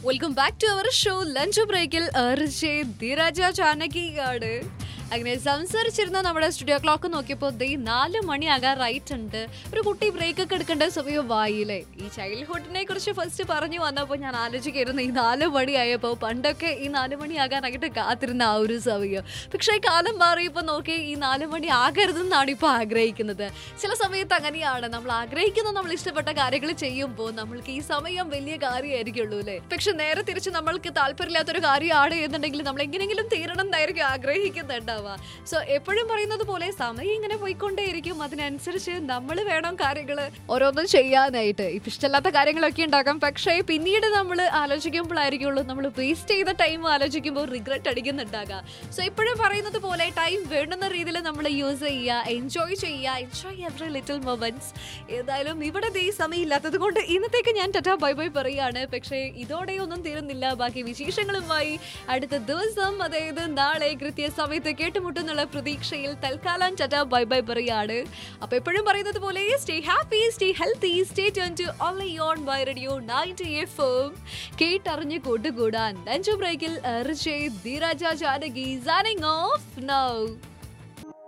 welcome back to our show lunch ബ്രേക്കിൽ ധീരജ ചാനകിയാണ് അങ്ങനെ സംസാരിച്ചിരുന്ന നമ്മുടെ സ്റ്റുഡിയോ ക്ലോക്ക് നോക്കിയപ്പോൾ ദേ നാല് മണിയാകാറായിട്ടുണ്ട് ഒരു കുട്ടി ബ്രേക്ക് ഒക്കെ എടുക്കേണ്ട സമയമായില്ലേ ഈ ചൈൽഡ്ഹുഡിനെ കുറിച്ച് ഫസ്റ്റ് പറഞ്ഞു വന്നപ്പോൾ ഞാൻ ആലോചിക്കായിരുന്നു ഈ നാല് മണിയായപ്പോൾ പണ്ടൊക്കെ ഈ നാല് മണിയാകാനായിട്ട് കാത്തിരുന്ന ആ ഒരു സമയം പക്ഷേ കാലം മാറിയപ്പോൾ നോക്കി ഈ നാല് മണി ആകരുതെന്നാണ് ഇപ്പോൾ ആഗ്രഹിക്കുന്നത് ചില സമയത്ത് അങ്ങനെയാണ് നമ്മൾ ആഗ്രഹിക്കുന്ന നമ്മൾ ഇഷ്ടപ്പെട്ട കാര്യങ്ങൾ ചെയ്യുമ്പോൾ നമ്മൾക്ക് ഈ സമയം വലിയ കാര്യമായിരിക്കുള്ളൂ അല്ലേ പക്ഷെ നേരെ തിരിച്ച് നമ്മൾക്ക് താല്പര്യമില്ലാത്തൊരു കാര്യമാണ് എന്നുണ്ടെങ്കിൽ നമ്മൾ എങ്ങനെയെങ്കിലും തീരണം എന്നായിരിക്കും ആഗ്രഹിക്കുന്നുണ്ടാവുക സോ എപ്പോഴും പറയുന്നത് പോലെ സമയം ഇങ്ങനെ പോയിക്കൊണ്ടേയിരിക്കും അതിനനുസരിച്ച് നമ്മൾ വേണം കാര്യങ്ങൾ ഓരോന്നും ചെയ്യാനായിട്ട് ഇപ്പം ഇഷ്ടമില്ലാത്ത കാര്യങ്ങളൊക്കെ ഉണ്ടാക്കാം പക്ഷേ പിന്നീട് നമ്മൾ ആലോചിക്കുമ്പോഴായിരിക്കുള്ളൂ നമ്മൾ വേസ്റ്റ് ചെയ്ത ടൈം ആലോചിക്കുമ്പോൾ റിഗ്രറ്റ് അടിക്കുന്നുണ്ടാകാം സോ എപ്പോഴും പറയുന്നത് പോലെ ടൈം വേണ്ടുന്ന രീതിയിൽ നമ്മൾ യൂസ് ചെയ്യുക എൻജോയ് ചെയ്യുക എൻജോയ് എവറി ലിറ്റിൽ മൊമെന്റ്സ് ഏതായാലും ഇവിടെ ദേ സമയമില്ലാത്തത് കൊണ്ട് ഇന്നത്തേക്ക് ഞാൻ ടറ്റാ ബൈ ബൈ പറയുകയാണ് പക്ഷേ ഇതോടെ ഒന്നും തീരുന്നില്ല ബാക്കി വിശേഷങ്ങളുമായി അടുത്ത ദിവസം അതായത് നാളെ കൃത്യ സമയത്ത് കേട്ടുമുട്ടുന്നുള്ള പ്രതീക്ഷയിൽ തൽക്കാലം ടറ്റാ ബൈ ബൈ പറയുകയാണ് അപ്പൊ എപ്പോഴും പറയുന്നത് പോലെ stay happy stay healthy stay tuned to only on by radio ninety F കേട്ടറിഞ്ഞ് കൂട്ടുകൂടാൻ ലഞ്ച് ബ്രേക്കിൽ Dheeraja Janaki signing off now